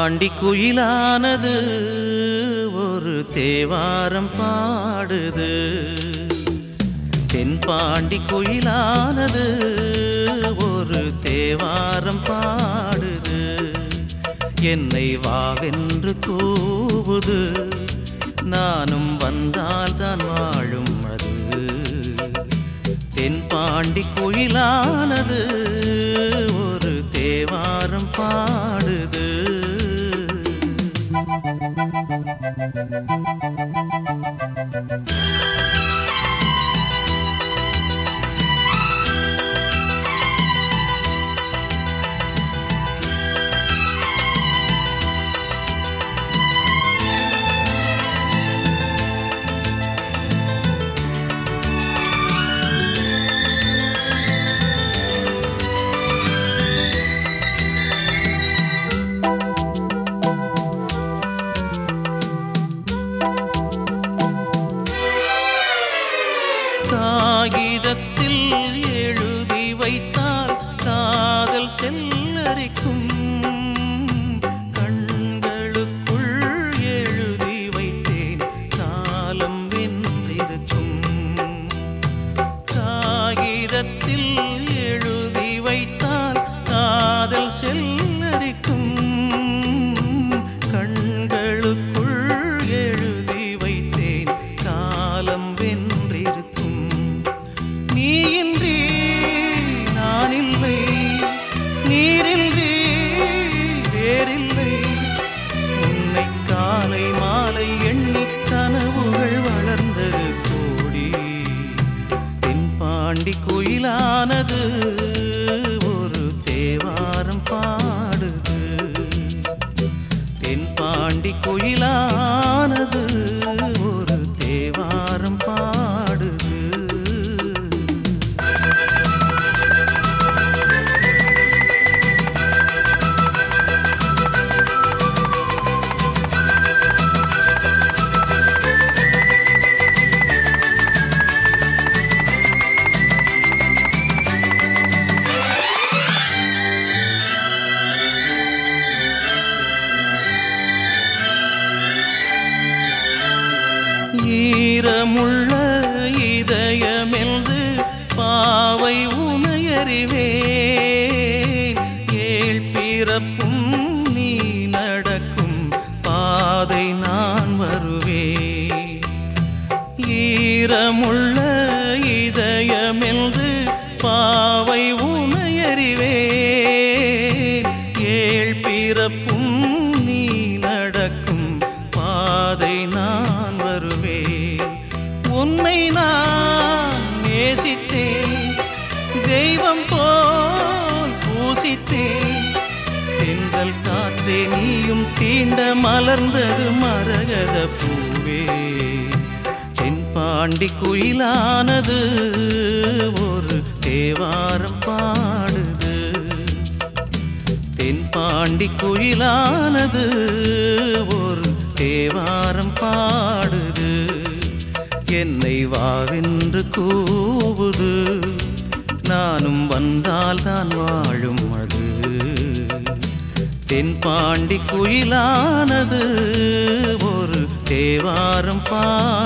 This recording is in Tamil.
பாண்டி குயிலானது ஒரு தேவாரம் பாடுது தென் பாண்டி குயிலானது ஒரு தேவாரம் பாடுது என்னை வாவென்று கூவுது நானும் வந்தால் தான் வாழும் அது தென் பாண்டி குயிலானது ஒரு தேவாரம் பாடுது காகிதத்தில் எழுதி வைத்தால் காதல் செல்லரிக்கும் கண்களுக்குள் எழுதி வைத்தேன் காலம் வென்றிருக்கும் காகிதத்தில் எழுதி வைத்தால் காதல் செல்லரிக்கும் கண்களுக்குள் எழுதி வைத்தேன் காலம் வென்றிருக்கும் நீயின்றி நான் இல்லை நீரின்றி வேறில்லை உன்னை காலை மாலை எண்ணி கனவுகள் வளர்ந்தது கோடி தென் பாண்டி குயிலானது ஒரு தேவாரம் பாடுது தென் பாண்டி குயிலானது ஒரு தேவாரம் பாடுது ஈரமுள்ள இதயமென்று பாவை உனையறிவே ஏழ் பிறப்பும் நீ நடக்கும் பாதை நான் வருவேன் ஈரமுள்ள இதயமென்று பாவை உனையறிவே ஏழ் பிறப்பும் நீ நடக்கும் பாதை நான் வருவேன் உன்னை நான் நேசித்தேன் தெய்வம் போல் பூசித்தேன் தென்றல் காற்றே நீயும் தீண்ட மலர்ந்தது மரகத பூவே தென்பாண்டி குயிலானது ஒரு தேவாரம் பாடுது தென்பாண்டி குயிலானது ஒரு தேவாரம் பாடுது என்னை வாவென்று கூவுது நானும் வந்தால் தான் வாழும் அது தென்பாண்டி குயிலானது ஒரு தேவாரம் பாடுது